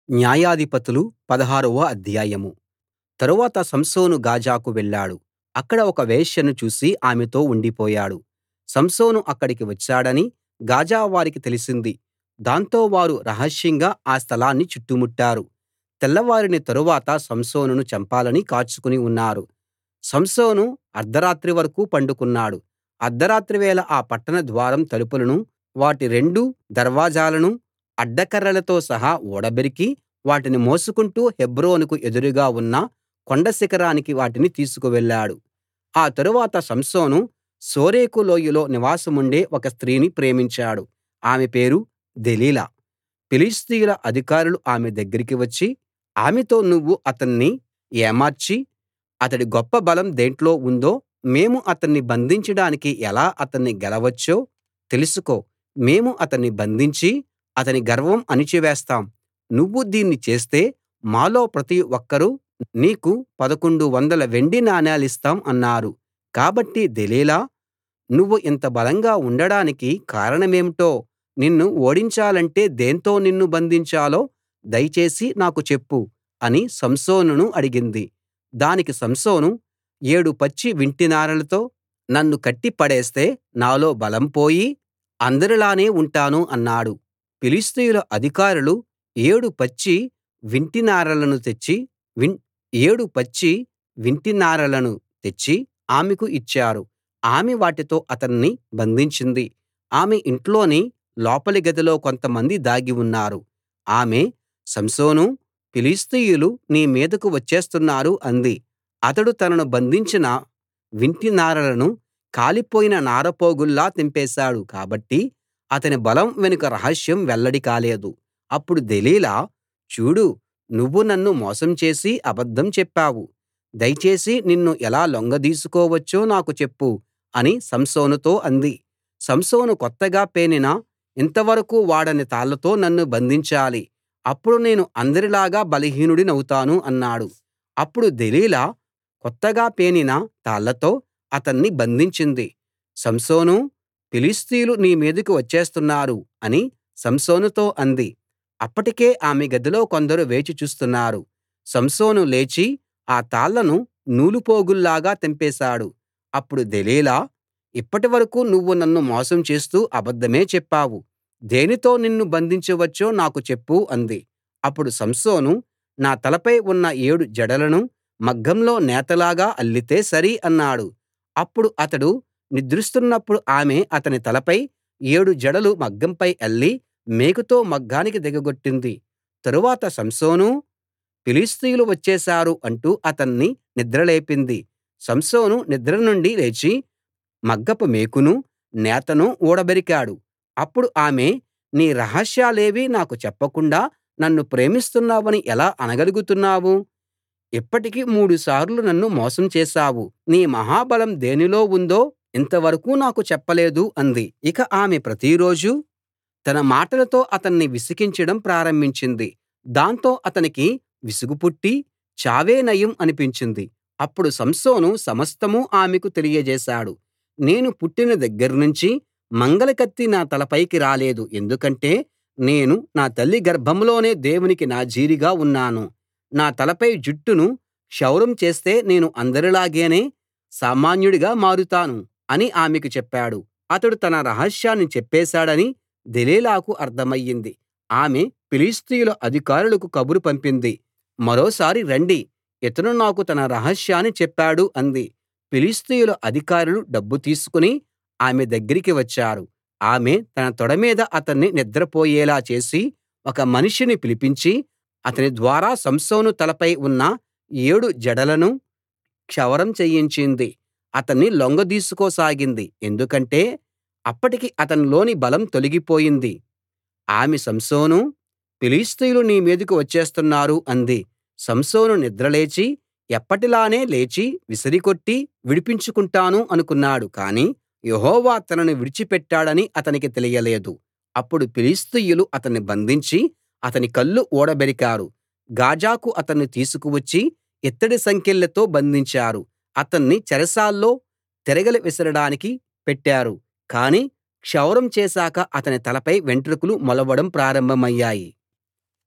న్యాయాధిపతులు పదహారవ అధ్యాయం తరువాత సంసోను గాజాకు వెళ్ళాడు అక్కడ ఒక వేశ్యను చూసి ఆమెతో ఉండిపోయాడు సంసోను అక్కడికి వచ్చాడని గాజా వారికి తెలిసింది దాంతో వారు రహస్యంగా ఆ స్థలాన్ని చుట్టుముట్టారు తెల్లవారిన తరువాత సంసోనును చంపాలని కాచుకుని ఉన్నారు సంసోను అర్థరాత్రి వరకూ పండుకున్నాడు అర్థరాత్రి వేళ ఆ పట్టణ ద్వారం తలుపులను వాటి రెండు దర్వాజాలనూ అడ్డకర్రలతో సహా ఊడబెరికి వాటిని మోసుకుంటూ హెబ్రోనుకు ఎదురుగా ఉన్న కొండ శిఖరానికి వాటిని తీసుకువెళ్ళాడు ఆ తరువాత సంసోను శోరేకు లోయలో నివాసముండే ఒక స్త్రీని ప్రేమించాడు ఆమె పేరు దెలీలా ఫిలిష్తీయుల అధికారులు ఆమె దగ్గరికి వచ్చి ఆమెతో నువ్వు అతన్ని ఏమార్చి అతడి గొప్ప బలం దేంట్లో ఉందో మేము అతన్ని బంధించడానికి ఎలా అతన్ని గెలవచ్చో తెలుసుకో మేము అతన్ని బంధించి అతని గర్వం అణిచివేస్తాం నువ్వు దీన్ని చేస్తే మాలో ప్రతి ఒక్కరూ నీకు పదకొండు వందల వెండి నాణేలిస్తాం అన్నారు కాబట్టి దెలీలా నువ్వు ఇంత బలంగా ఉండడానికి కారణమేంటో నిన్ను ఓడించాలంటే దేంతో నిన్ను బంధించాలో దయచేసి నాకు చెప్పు అని సంసోనును అడిగింది దానికి సంసోను ఏడు పచ్చి వింటినారలతో నన్ను కట్టి పడేస్తే నాలో బలం పోయి అందరిలానే ఉంటాను అన్నాడు ఫిలిష్తీయుల అధికారులు ఏడు పచ్చి వింటినారలను తెచ్చి విన్ ఏడు పచ్చి వింటినారలను తెచ్చి ఆమెకు ఇచ్చారు ఆమె వాటితో అతన్ని బంధించింది ఆమె ఇంట్లోని లోపలి గదిలో కొంతమంది దాగి ఉన్నారు ఆమె సంసోనూ ఫిలిష్తీయులు నీ మీదకు వచ్చేస్తున్నారు అంది అతడు తనను బంధించిన వింటినారలను కాలిపోయిన నారపోగుల్లా తెంపేశాడు కాబట్టి అతని బలం వెనుక రహస్యం వెల్లడి కాలేదు అప్పుడు దెలీలా చూడు నువ్వు నన్ను మోసం చేసి అబద్ధం చెప్పావు దయచేసి నిన్ను ఎలా లొంగదీసుకోవచ్చో నాకు చెప్పు అని సంసోనుతో అంది సంసోను కొత్తగా పేనిన ఇంతవరకూ వాడని తాళ్ళతో నన్ను బంధించాలి అప్పుడు నేను అందరిలాగా బలహీనుడినౌతాను అన్నాడు అప్పుడు దెలీలా కొత్తగా పేనిన తాళ్ళతో అతన్ని బంధించింది సంసోనూ ఫిలిష్తీయులు నీ మీదకు వచ్చేస్తున్నారు అని సంసోనుతో అంది అప్పటికే ఆమె గదిలో కొందరు వేచి చూస్తున్నారు సంసోను లేచి ఆ తాళ్ళను నూలుపోగుల్లాగా తెంపేశాడు అప్పుడు దెలీలా ఇప్పటివరకూ నువ్వు నన్ను మోసం చేస్తూ అబద్ధమే చెప్పావు దేనితో నిన్ను బంధించవచ్చో నాకు చెప్పు అంది అప్పుడు సంసోను నా తలపై ఉన్న ఏడు జడలను మగ్గంలో నేతలాగా అల్లితే సరి అన్నాడు అప్పుడు అతడు నిద్రిస్తున్నప్పుడు ఆమె అతని తలపై ఏడు జడలు మగ్గంపై అల్లి మేకుతో మగ్గానికి దిగగొట్టింది తరువాత సంసోనూ ఫిలిష్తీయులు వచ్చేశారు అంటూ అతన్ని నిద్రలేపింది సంసోను నిద్ర నుండి లేచి మగ్గపు మేకునూ నేతనూ ఊడబెరికాడు అప్పుడు ఆమె నీ రహస్యాలేవీ నాకు చెప్పకుండా నన్ను ప్రేమిస్తున్నావని ఎలా అనగలుగుతున్నావు ఇప్పటికి మూడుసార్లు నన్ను మోసం చేశావు నీ మహాబలం దేనిలో ఉందో ఇంతవరకూ నాకు చెప్పలేదు అంది ఇక ఆమె ప్రతిరోజూ తన మాటలతో అతన్ని విసికించడం ప్రారంభించింది దాంతో అతనికి విసుగు పుట్టి చావే నయం అనిపించింది అప్పుడు సంసోను సమస్తం ఆమెకు తెలియజేశాడు నేను పుట్టిన దగ్గర్నుంచి మంగలకత్తి నా తలపైకి రాలేదు ఎందుకంటే నేను నా తల్లి గర్భంలోనే దేవునికి నాజీరుగా ఉన్నాను నా తలపై జుట్టును క్షౌరం చేస్తే నేను అందరిలాగానే సామాన్యుడిగా మారుతాను అని ఆమెకు చెప్పాడు అతడు తన రహస్యాన్ని చెప్పేశాడని దెలీలాకు అర్థమయ్యింది ఆమె ఫిలిష్తీయుల అధికారులకు కబురు పంపింది మరోసారి రండి ఇతను నాకు తన రహస్యాన్ని చెప్పాడు అంది ఫిలిష్తీయుల అధికారులు డబ్బు తీసుకుని ఆమె దగ్గరికి వచ్చారు ఆమె తన తొడ మీద అతన్ని నిద్రపోయేలా చేసి ఒక మనిషిని పిలిపించి అతని ద్వారా సంసోను తలపై ఉన్న ఏడు జడలను క్షవరం చేయించింది అతన్ని లొంగదీసుకోసాగింది ఎందుకంటే అప్పటికి అతనిలోని బలం తొలగిపోయింది ఆమె సంసోనూ ఫిలిష్తీయులు నీ మీదకు వచ్చేస్తున్నారు అంది సంసోను నిద్రలేచి ఎప్పటిలానే లేచి విసిరికొట్టి విడిపించుకుంటాను అనుకున్నాడు కాని యెహోవా తనను విడిచిపెట్టాడని అతనికి తెలియలేదు అప్పుడు ఫిలిష్తీయులు అతన్ని బంధించి అతని కళ్ళు ఊడబెరికారు గాజాకు అతన్ని తీసుకువచ్చి ఇత్తడి సంకెళ్లతో బంధించారు అతన్ని చెరసాల్లో తిరగలి విసరడానికి పెట్టారు కాని క్షౌరం చేశాక అతని తలపై వెంట్రుకలు మొలవడం ప్రారంభమయ్యాయి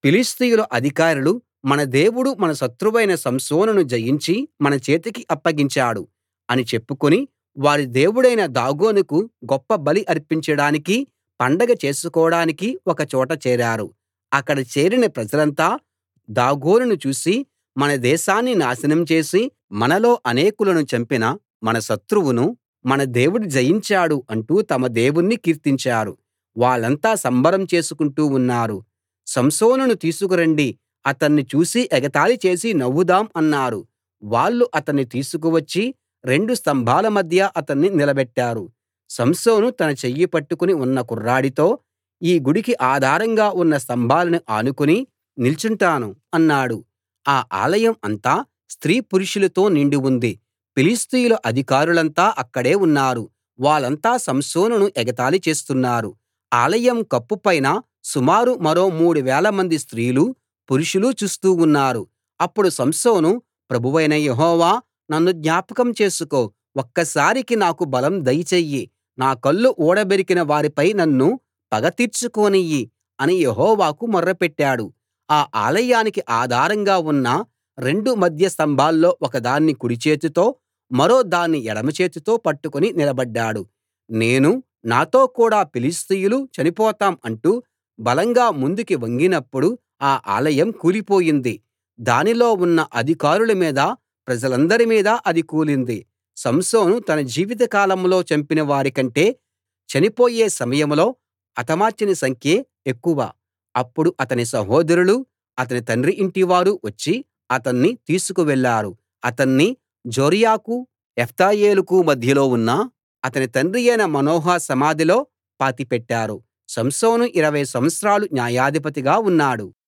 ఫిలిష్తీయుల అధికారులు మన దేవుడు మన శత్రువైన సంసోనును జయించి మన చేతికి అప్పగించాడు అని చెప్పుకుని వారి దేవుడైన దాగోనుకు గొప్ప బలి అర్పించడానికీ పండగ చేసుకోడానికీ ఒక చోట చేరారు అక్కడ చేరిన ప్రజలంతా దాగోనును చూసి మన దేశాన్ని నాశనం చేసి మనలో అనేకులను చంపిన మన శత్రువును మన దేవుడు జయించాడు అంటూ తమ దేవుణ్ణి కీర్తించారు వాళ్ళంతా సంబరం చేసుకుంటూ ఉన్నారు సంసోనును తీసుకురండి అతన్ని చూసి ఎగతాళి చేసి నవ్వుదాం అన్నారు వాళ్ళు అతన్ని తీసుకువచ్చి రెండు స్తంభాల మధ్య అతన్ని నిలబెట్టారు సంసోను తన చెయ్యి పట్టుకుని ఉన్న కుర్రాడితో ఈ గుడికి ఆధారంగా ఉన్న స్తంభాలను ఆనుకుని నిల్చుంటాను అన్నాడు ఆ ఆలయం అంతా స్త్రీ పురుషులతో నిండి ఉంది ఫిలిష్తీయుల అధికారులంతా అక్కడే ఉన్నారు వాళ్ళంతా సంసోనును ఎగతాళి చేస్తున్నారు ఆలయం కప్పు పైన సుమారు మరో మూడు వేలమంది స్త్రీలూ పురుషులూ చూస్తూ ఉన్నారు అప్పుడు సంసోను ప్రభువైన యెహోవా నన్ను జ్ఞాపకం చేసుకో ఒక్కసారికి నాకు బలం దయచెయ్యి నా కళ్ళు ఊడబెరికిన వారిపై నన్ను పగ తీర్చుకోనియ్యి అని యెహోవాకు మొర్రపెట్టాడు ఆ ఆలయానికి ఆధారంగా ఉన్న రెండు మధ్య స్తంభాల్లో ఒకదాన్ని కుడి చేతితో మరో దాన్ని ఎడమ చేతితో పట్టుకుని నిలబడ్డాడు నేను నాతో కూడా ఫిలిష్తీయులు చనిపోతాం అంటూ బలంగా ముందుకి వంగినప్పుడు ఆ ఆలయం కూలిపోయింది దానిలో ఉన్న అధికారుల మీద ప్రజలందరి మీద అది కూలింది సంసోను తన జీవిత కాలంలో చంపిన వారికంటే చనిపోయే సమయంలో హతమార్చిన సంఖ్యే ఎక్కువ అప్పుడు అతని సహోదరులూ అతని తండ్రి ఇంటివారు వచ్చి అతన్ని తీసుకు వెళ్ళారు అతన్ని జొర్యాకు ఎష్తాయోలుకు మధ్యలో ఉన్న అతని తండ్రియైన మానోహ సమాధిలో పాతిపెట్టారు సంసోను ఇరవై సంవత్సరాలు న్యాయాధిపతిగా ఉన్నాడు